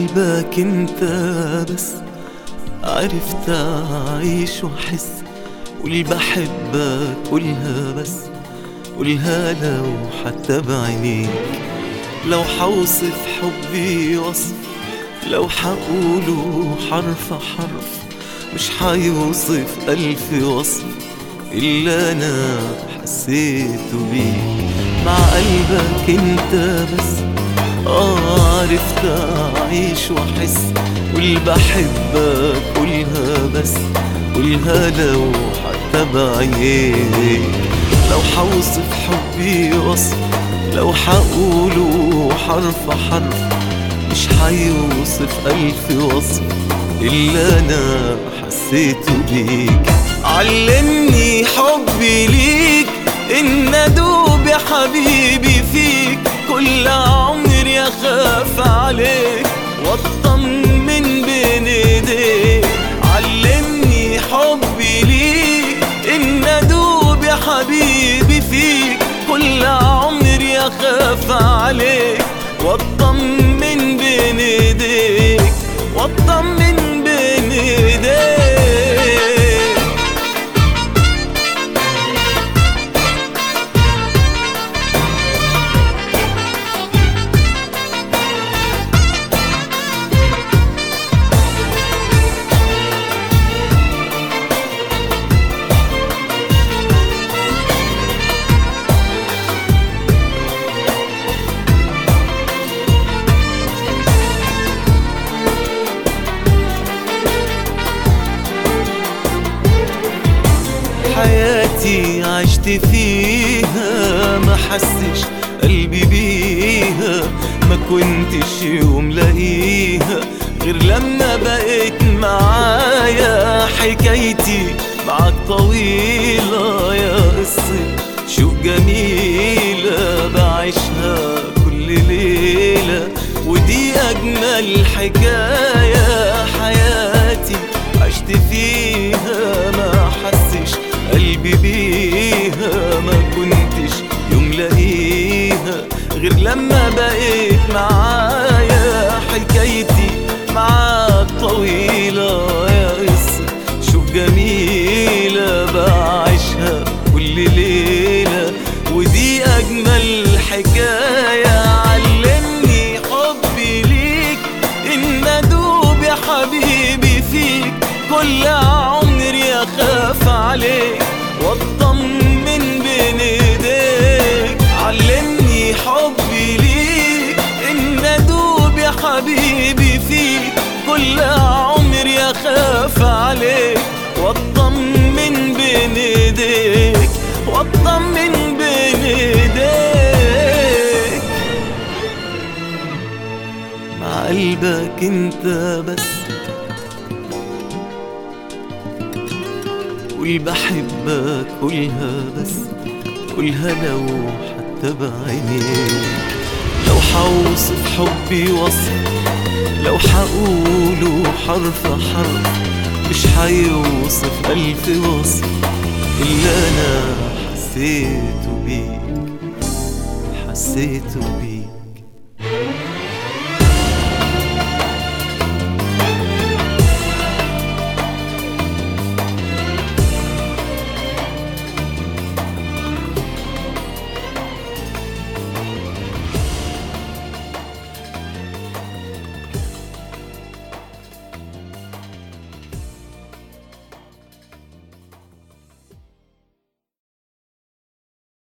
قلبك انت بس عرفت اعيش واحس واللي بحبك قولها بس قولها لو حتى بعينيك لو حوصف حبي وصف لو حقوله حرف حرف مش حيوصف ألف وصف إلا أنا حسيته بيك مع قلبك انت بس آه عرفت أعيش وأحس واللي بحبك قولها بس قولها لو حتى بعينيك لو حوصف حبي وصف لو حقوله حرف حرف مش حيوصف ألف وصف إلا أنا حسيته بيك علمني حبي ليك إن أدوب يا حبيبي فيك كل عمري أخاف عليك واطمن بين ايديك علمني حبي ليك إن أدوب يا حبيبي فيك كل عمري أخاف عليك واطمن بين ايديك واطمن بين ايديك حياتي عشت فيها ما حسش قلبي بيها ما كنتش يوم لاقيها غير لما بقيت معايا حكايتي معاك طويلة يا قصة شوق جميلة بعيشها كل ليلة ودي أجمل حكاية حياتي عشت فيها ما حسش قلبي بيها ما كنتش يوم لاقيها غير لما بقيت معايا حكايتي معاك طويلة يا قصة شوف جميلة بعيشها كل ليلة ودي أجمل حكاية علمني حبي ليك إن أدوب يا حبيبي فيك كل عمري أخاف عليك واطمن بين ايديك علمني حبي ليك إن أدوب يا حبيبي فيك كل عمري أخاف عليك واطمن بين ايديك واطمن بين ايديك مع قلبك انت بس قول بحبك قولها بس قولها لو حتى بعينيك لو حوصف حبي وصف لو حقوله حرف حرف مش حيوصف ألف وصف إلا أنا حسيته بيك حسيته بيك